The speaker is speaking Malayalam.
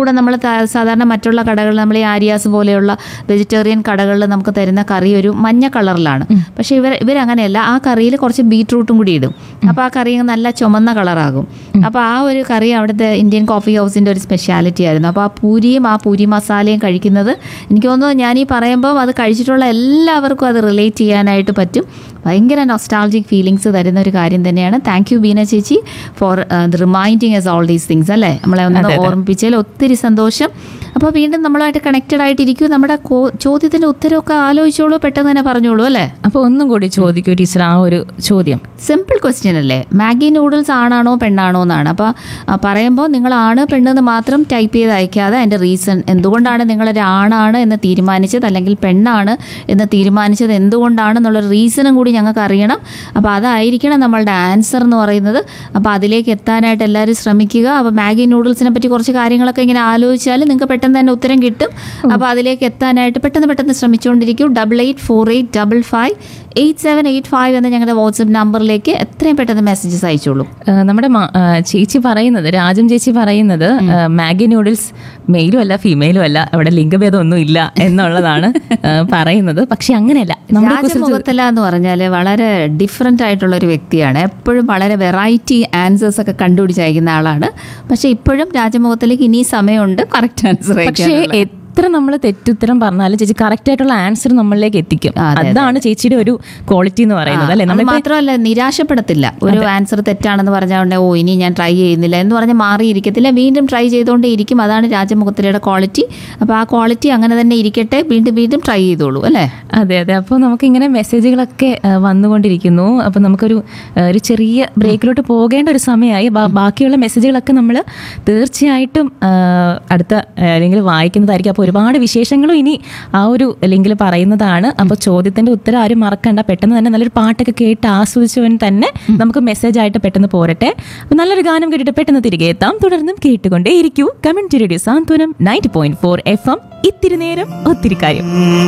കൂടെ നമ്മൾ സാധാരണ മറ്റുള്ള കടകളിൽ നമ്മൾ ഈ ആര്യാസ് പോലെയുള്ള വെജിറ്റേറിയൻ കടകളിൽ നമുക്ക് തരുന്ന കറി ഒരു മഞ്ഞ കളറിലാണ് പക്ഷേ ഇവർ ഇവരങ്ങനെയല്ല ആ കറിയിൽ കുറച്ച് ബീട്രൂട്ടും കൂടി ഇടും അപ്പോൾ ആ കറി അങ്ങ് നല്ല ചുമന്ന കളറാകും അപ്പോൾ ആ ഒരു കറി അവിടുത്തെ ഇന്ത്യൻ കോഫി ഹൗസിൻ്റെ ഒരു സ്പെഷ്യാലിറ്റി ആയിരുന്നു അപ്പോൾ ആ പൂരിയും ആ പൂരി മസാലയും കഴിക്കുന്നത് എനിക്ക് തോന്നുന്നു ഞാൻ ഈ പറയുമ്പോൾ അത് കഴിച്ചിട്ടുള്ള എല്ലാവർക്കും അത് റിലേറ്റ് ചെയ്യാനായിട്ട് പറ്റും ഭയങ്കര നൊസ്റ്റാൾജിക് ഫീലിങ്സ് തരുന്ന ഒരു കാര്യം തന്നെയാണ് താങ്ക് യു ബീന ചേച്ചി for reminding us all these things അല്ലേ നമ്മളെ ഒന്ന് ഓർമ്മിപ്പിച്ചതിൽ ഒത്തിരി സന്തോഷം അപ്പോൾ വീണ്ടും നമ്മളുമായിട്ട് കണക്റ്റഡ് ആയിട്ടിരിക്കും നമ്മുടെ കോ- ചോദ്യത്തിന്റെ ഉത്തരവൊക്കെ ആലോചിച്ചോളൂ പെട്ടെന്ന് തന്നെ പറഞ്ഞോളൂ അല്ലേ അപ്പോൾ ഒന്നും കൂടി ചോദിക്കൂ ടീച്ചർ ആ ഒരു ചോദ്യം സിമ്പിൾ ക്വസ്റ്റ്യൻ അല്ലേ മാഗി നൂഡിൽസ് ആണാണോ പെണ്ണാണോ എന്നാണ് അപ്പോൾ പറയുമ്പോൾ നിങ്ങൾ ആണ് പെണ്ണെന്ന് മാത്രം ടൈപ്പ് ചെയ്ത് അയക്കാതെ അതിൻ്റെ റീസൺ എന്തുകൊണ്ടാണ് നിങ്ങളൊരു ആണാണ് എന്ന് തീരുമാനിച്ചത് അല്ലെങ്കിൽ പെണ്ണാണ് എന്ന് തീരുമാനിച്ചത് എന്തുകൊണ്ടാണെന്നുള്ളൊരു റീസണും കൂടി ഞങ്ങൾക്ക് അറിയണം അപ്പോൾ അതായിരിക്കണം നമ്മളുടെ ആൻസർ എന്ന് പറയുന്നത് അപ്പോൾ അതിലേക്ക് എത്താനായിട്ട് എല്ലാവരും ശ്രമിക്കുക അപ്പോൾ മാഗി നൂഡിൽസിനെ പറ്റി കുറച്ച് കാര്യങ്ങളൊക്കെ ഇങ്ങനെ ആലോചിച്ചാൽ നിങ്ങൾക്ക് പെട്ടെന്ന് തന്നെ ഉത്തരം കിട്ടും അപ്പോൾ അതിലേക്ക് എത്താനായിട്ട് പെട്ടെന്ന് പെട്ടെന്ന് ശ്രമിച്ചുകൊണ്ടിരിക്കും double eight four eight double five eight seven eight five എന്ന ഞങ്ങളുടെ വാട്സപ്പ് നമ്പറിലേക്ക് എത്രയും പെട്ടെന്ന് മെസ്സേജസ് അയച്ചോളൂ ആ, നമ്മുടെ മ- ആ, ചേച്ചി പറയുന്നത് രാജം ചേച്ചി പറയുന്നത് ആ, മാഗി നൂഡിൽസ് മെയിലും അല്ല ഫീമെയിലും അല്ല അവിടെ ലിംഗഭേദം ഒന്നും ഇല്ല എന്നുള്ളതാണ് ആ, പറയുന്നത് പക്ഷെ അങ്ങനെയല്ല നമ്മുടെ കുസൃതി- രാജമുഖത്തല എന്ന് പറഞ്ഞാൽ വളരെ ഡിഫറെൻ്റ് ആയിട്ടുള്ള ഒരു വ്യക്തിയാണ് എപ്പോഴും വളരെ വെറൈറ്റി ആൻസേഴ്സ് ഒക്കെ കണ്ടുപിടിച്ചയക്കുന്ന ആളാണ് പക്ഷെ ഇപ്പോഴും രാജമുഖത്തിലേക്ക് ഇനി സമയമുണ്ട് കറക്റ്റ് ആൻസർ പക്ഷേ എത്ര നമ്മൾ തെറ്റുത്തരം പറഞ്ഞാലും ചേച്ചി കറക്റ്റ് ആയിട്ടുള്ള ആൻസർ നമ്മളിലേക്ക് എത്തിക്കും ആ, അതെ, അതാണ് ചേച്ചിയുടെ ഒരു ക്വാളിറ്റി എന്ന് പറയുന്നത് അല്ലെ അത് നമ്മൾ മാത്രമല്ല നിരാശപ്പെടത്തില്ല ഒരു ആൻസർ തെറ്റാണെന്ന് പറഞ്ഞാൽ ഉടനെ ഓ ഇനി ഞാൻ ട്രൈ ചെയ്യുന്നില്ല എന്ന് പറഞ്ഞ് മാറിയിരിക്കത്തില്ല വീണ്ടും ട്രൈ ചെയ്തുകൊണ്ടേ ഇരിക്കും അതാണ് രാജമുഖത്തിലയുടെ ക്വാളിറ്റി അപ്പോൾ ആ ക്വാളിറ്റി അങ്ങനെ തന്നെ ഇരിക്കട്ടെ വീണ്ടും വീണ്ടും ട്രൈ ചെയ്തോളൂ അല്ലേ അതെ അതെ അപ്പോൾ നമുക്ക് ഇങ്ങനെ മെസ്സേജുകളൊക്കെ ആ, വന്നുകൊണ്ടിരിക്കുന്നു അപ്പോൾ നമുക്കൊരു ആ, ഒരു ചെറിയ ബ്രേക്കിലോട്ട് പോകേണ്ട ഒരു സമയമായി ബാ- ബാക്കിയുള്ള മെസ്സേജുകളൊക്കെ നമ്മൾ തീർച്ചയായിട്ടും ആ, അടുത്ത അല്ലെങ്കിൽ വായിക്കുന്നതായിരിക്കും അപ്പോൾ ഒരുപാട് വിശേഷങ്ങളും ഇനി ആ ഒരു ലിങ്കിൽ പറയുന്നതാണ് അപ്പോൾ ചോദ്യത്തിന്റെ ഉത്തരം ആരും മറക്കണ്ട പെട്ടെന്ന് തന്നെ നല്ലൊരു പാട്ടൊക്കെ കേട്ട് ആസ്വദിച്ചവൻ തന്നെ നമുക്ക് മെസ്സേജ് ആയിട്ട് പെട്ടെന്ന് പോരട്ടെ അപ്പോൾ നല്ലൊരു ഗാനം കേട്ടിട്ട് പെട്ടെന്ന് തിരികെ എത്താം തുടർന്നും കേട്ടുകൊണ്ടേ ഇരിക്കൂ comment radio Santhwanam ninety point four F M ഇത്തിരി നേരം ഒത്തിരി കാര്യം